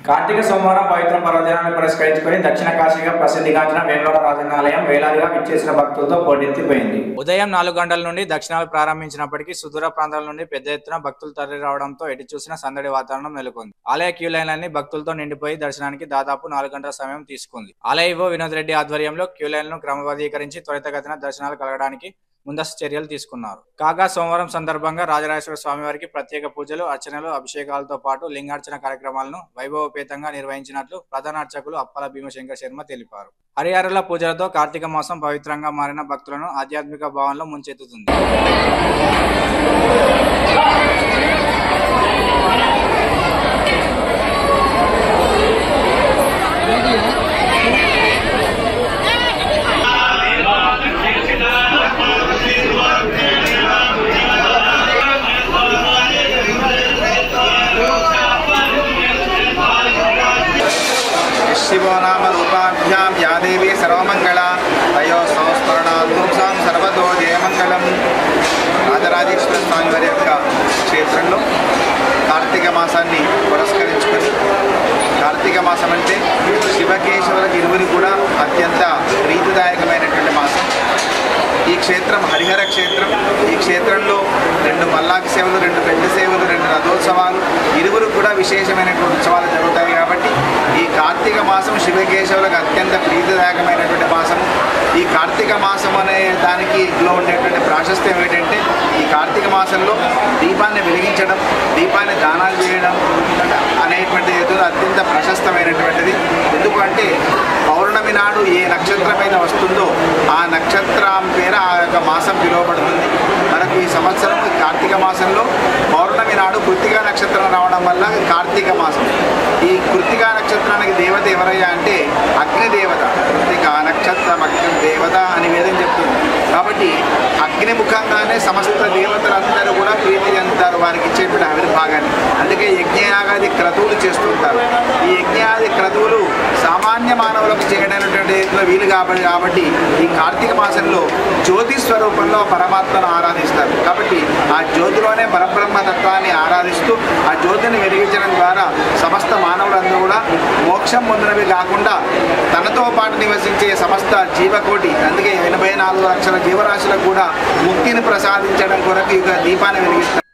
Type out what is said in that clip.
కార్తీక సోమవారం పవిత్ర పర్వదినాన్ని పురస్కరించుకుని దక్షిణ కాశీగా ప్రసిద్ధిగాంచిన వేములవాడ రాజనాలయం వేలాదిగా విచ్చేసిన భక్తులతో పోటెత్తిపోయింది ఉదయం నాలుగు గంటల నుండి దక్షిణాలు ప్రారంభించినప్పటికీ సుదూర ప్రాంతాల నుండి పెద్ద ఎత్తున భక్తులు తరలి రావడంతో ఎటు చూసిన సందడి వాతావరణం నెలకొంది ఆలయ క్యూ లైన్లన్నీ భక్తులతో నిండిపోయి దర్శనానికి దాదాపు నాలుగు గంటల సమయం తీసుకుంది ఆలయ ఇవో వినోద్ రెడ్డి ఆధ్వర్యంలో క్యూ లైన్లను క్రమబద్ధీకరించి త్వరితగతిన దర్శనాలు కలగడానికి ముందస్తు చర్యలు తీసుకున్నారు కాగా సోమవారం సందర్భంగా రాజరాజేశ్వర స్వామివారికి ప్రత్యేక పూజలు అర్చనలు అభిషేకాలతో పాటు లింగార్చన కార్యక్రమాలను వైభవపేతంగా నిర్వహించినట్లు ప్రధాన అర్చకులు అప్పల భీమశంకర్ శర్మ తెలిపారు హరిహరుల పూజలతో కార్తీక మాసం పవిత్రంగా మారిన భక్తులను ఆధ్యాత్మిక భావంలో ముంచెత్తుతుంది శివో నామ రూపాభ్యాం యా దేవీ సర్వమంగళ అయో సంస్మరణాత్మసాం సర్వతో జయమంగళం రాజరాజేశ్వర స్వామి వారి యొక్క క్షేత్రంలో కార్తీక మాసాన్ని పురస్కరించుకొని కార్తీక మాసం అంటే శివకేశవులకు ఇరువురి కూడా అత్యంత ప్రీతిదాయకమైనటువంటి మాసం ఈ క్షేత్రం హరిహర క్షేత్రం ఈ క్షేత్రంలో రెండు మల్లాకి సేవలు రెండు పెళ్లి సేవలు రెండు రథోత్సవాలు ఇరువురు కూడా విశేషమైనటువంటి ఉత్సవాలు జరుగుతాయి కాబట్టి ఈ కార్తీక మాసం శివకేశవులకు అత్యంత ప్రీతిదాయకమైనటువంటి మాసం ఈ కార్తీక మాసం అనే దానికి లో ఉండేటువంటి ప్రాశస్త్యం ఏంటంటే ఈ కార్తీక మాసంలో దీపాన్ని వెలిగించడం దీపాన్ని దానాలు చేయడం అనేటువంటి ఏదో అత్యంత ప్రశస్తమైనటువంటిది ఎందుకంటే పౌర్ణమి నాడు ఏ నక్షత్రమైన వస్తుందో ఆ నక్షత్రం పేర ఆ యొక్క మాసం పిలువబడుతుంది మనకు ఈ సంవత్సరం ఈ కార్తీక మాసంలో పౌర్ణమి నాడు కృత్తికా నక్షత్రం రావడం వల్ల కార్తీక మాసం ఈ కృత్తికా నక్షత్రానికి దేవత ఎవరయ్యా అంటే అగ్నిదేవత కృత్తికా నక్షత్రం అగ్ని దేవత అని వేదం చెప్తుంది కాబట్టి అగ్ని ముఖంగానే సమస్త దేవతలందరూ కూడా ప్రీతి చెందుతారు వారికి ఇచ్చేటువంటి ఆవిర్భాగాన్ని అందుకే యజ్ఞయాగాది క్రతువులు చేస్తుంటారు ఈ యజ్ఞాది క్రతువులు సామాన్య మానవులకు చేయడానికి వీలు కాబట్టి కాబట్టి ఈ కార్తీక మాసంలో జ్యోతి స్వరూపంలో పరమాత్మను ఆరాధిస్తారు కాబట్టి ఆ జ్యోతిలోనే పరబ్రహ్మ తత్వాన్ని ఆరాధిస్తూ ఆ జ్యోతిని వెలిగించడం ద్వారా సమస్త మానవులందరూ కూడా మోక్షం పొందినవి కాకుండా తనతో పాటు నివసించే సమస్త జీవకోటి అందుకే ఎనభై నాలుగు లక్షల జీవరాశులకు కూడా ముక్తిని ప్రసాదించడం కొరకు ఇక దీపాన్ని వెలిగిస్తారు